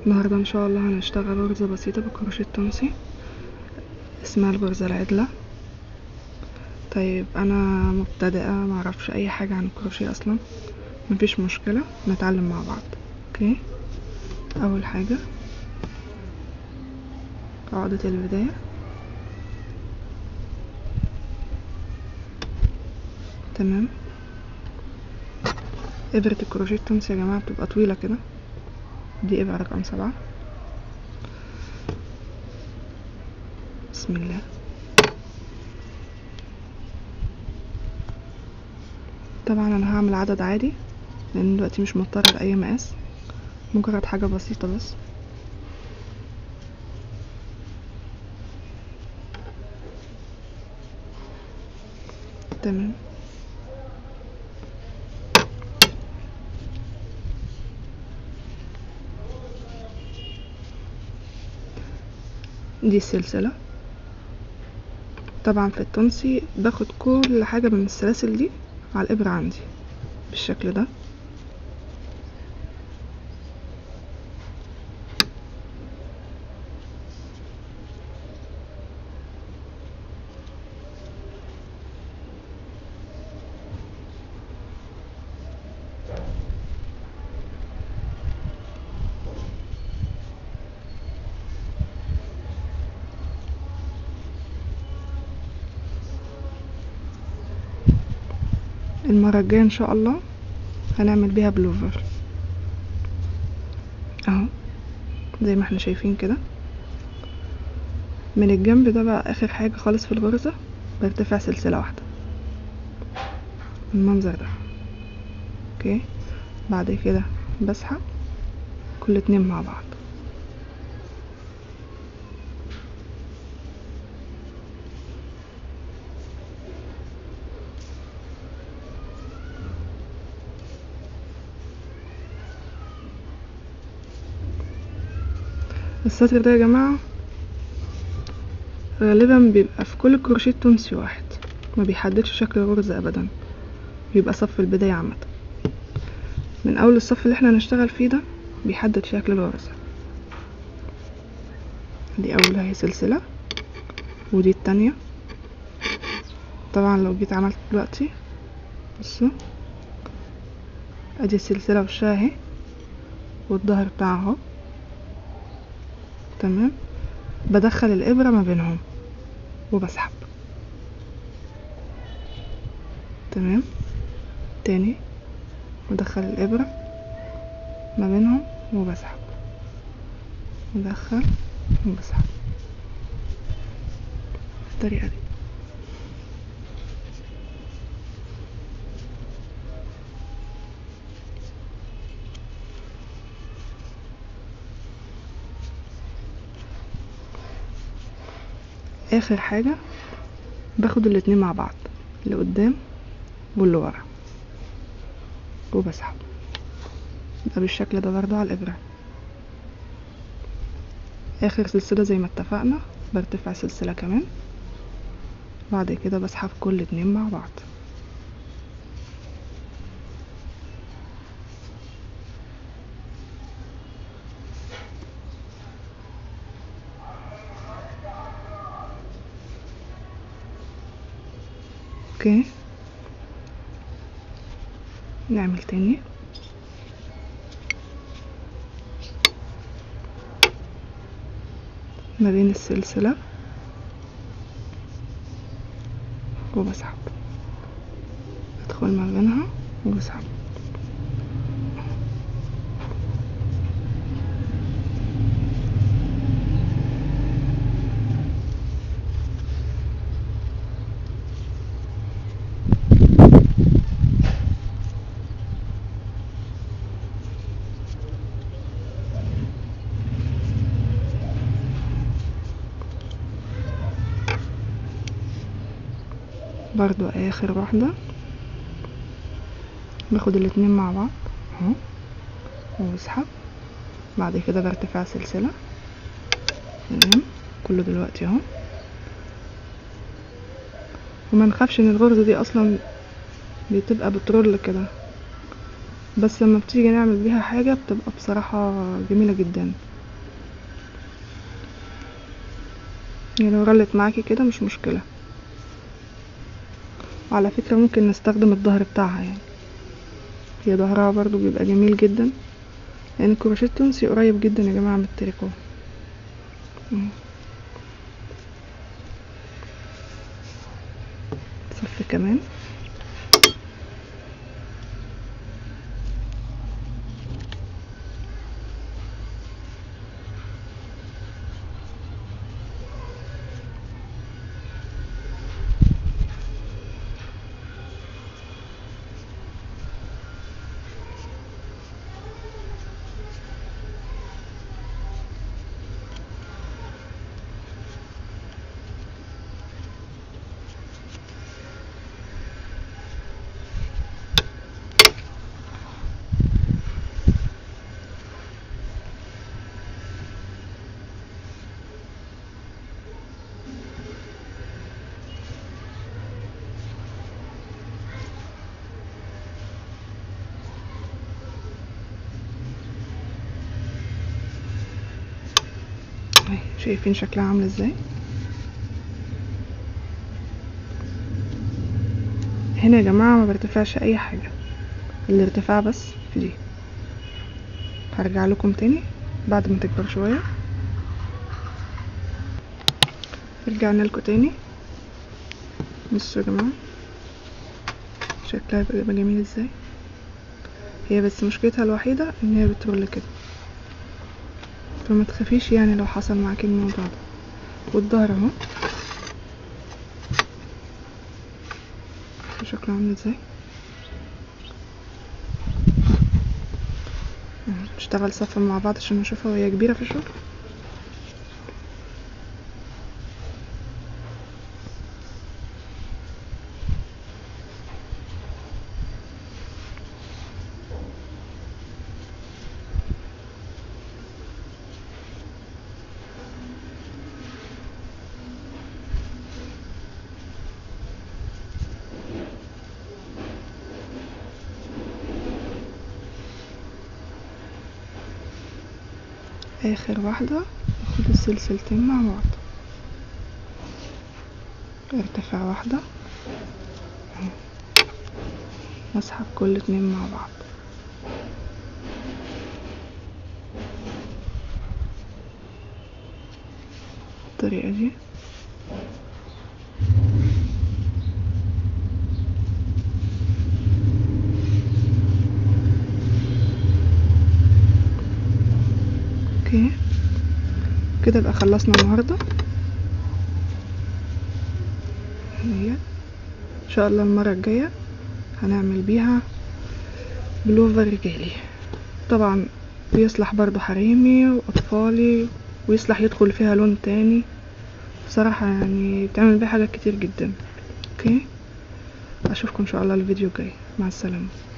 النهاردة ان شاء الله هنشتغل غرزة بسيطة بالكروشيه التونسي اسمها الغرزة العدلة طيب انا مبتدئة معرفش اي حاجة عن الكروشيه اصلا مفيش مشكلة نتعلم مع بعض اوكي اول حاجة عقدة البداية تمام ابرة الكروشيه التونسي يا جماعة بتبقى طويلة كده دي ابرة رقم سبعة بسم الله طبعا انا هعمل عدد عادي لان دلوقتي مش مضطرة لاي مقاس مجرد حاجة بسيطة بس تمام دي السلسلة طبعا في التونسي باخد كل حاجة من السلاسل دي على الإبرة عندي بالشكل ده المرة الجاية ان شاء الله هنعمل بيها بلوفر اهو زي ما احنا شايفين كده من الجنب ده بقى اخر حاجة خالص في الغرزة برتفع سلسلة واحدة المنظر ده اوكي بعد كده بسحب كل اتنين مع بعض السطر ده يا جماعة غالبا بيبقى في كل كروشيه تونسي واحد ما بيحددش شكل الغرزة ابدا بيبقى صف البداية عامة من اول الصف اللي احنا هنشتغل فيه ده بيحدد شكل الغرزة دي اولها هي سلسلة ودي التانية طبعا لو جيت عملت دلوقتي بصوا ادي السلسلة وشها اهي والظهر بتاعها اهو تمام بدخل الابرة ما بينهم وبسحب تمام تاني بدخل الابرة ما بينهم وبسحب بدخل وبسحب بالطريقة دي اخر حاجة باخد الاتنين مع بعض اللي قدام واللي ورا وبسحب يبقى بالشكل ده برضو على الابرة اخر سلسلة زي ما اتفقنا برتفع سلسلة كمان بعد كده بسحب كل اتنين مع بعض اوكي نعمل تاني ما بين السلسلة وبسحب ادخل ما بينها وبسحب برضو اخر واحدة باخد الاتنين مع بعض اهو وبسحب بعد كده برتفع سلسلة تمام كله دلوقتي اهو وما نخافش ان الغرزة دي اصلا بتبقى بترول كده بس لما بتيجي نعمل بيها حاجة بتبقى بصراحة جميلة جدا يعني لو رلت معاكي كده مش مشكلة وعلى فكرة ممكن نستخدم الظهر بتاعها يعني هي ظهرها برضو بيبقى جميل جدا لان الكروشيه التونسي قريب جدا يا جماعة من التريكو مم. صف كمان اهي شايفين شكلها عامل ازاي هنا يا جماعة ما برتفعش اي حاجة الارتفاع بس في دي هرجع لكم تاني بعد ما تكبر شوية رجعنا لكم تاني بصوا يا جماعة شكلها بيبقى جميل ازاي هي بس مشكلتها الوحيدة ان هي بترول كده فما تخافيش يعني لو حصل معاكي الموضوع ده والظهر اهو شكله عامل ازاي نشتغل صف مع بعض عشان نشوفها وهي كبيرة في الشغل اخر واحدة ناخد السلسلتين مع بعض ارتفاع واحدة اهي. نسحب كل اتنين مع بعض بالطريقة دي اوكي كده بقى خلصنا النهاردة هي ان شاء الله المرة الجاية هنعمل بيها بلوفر رجالي طبعا بيصلح برضو حريمي واطفالي ويصلح يدخل فيها لون تاني بصراحة يعني بتعمل بيها حاجات كتير جدا اوكي اشوفكم ان شاء الله الفيديو الجاي مع السلامة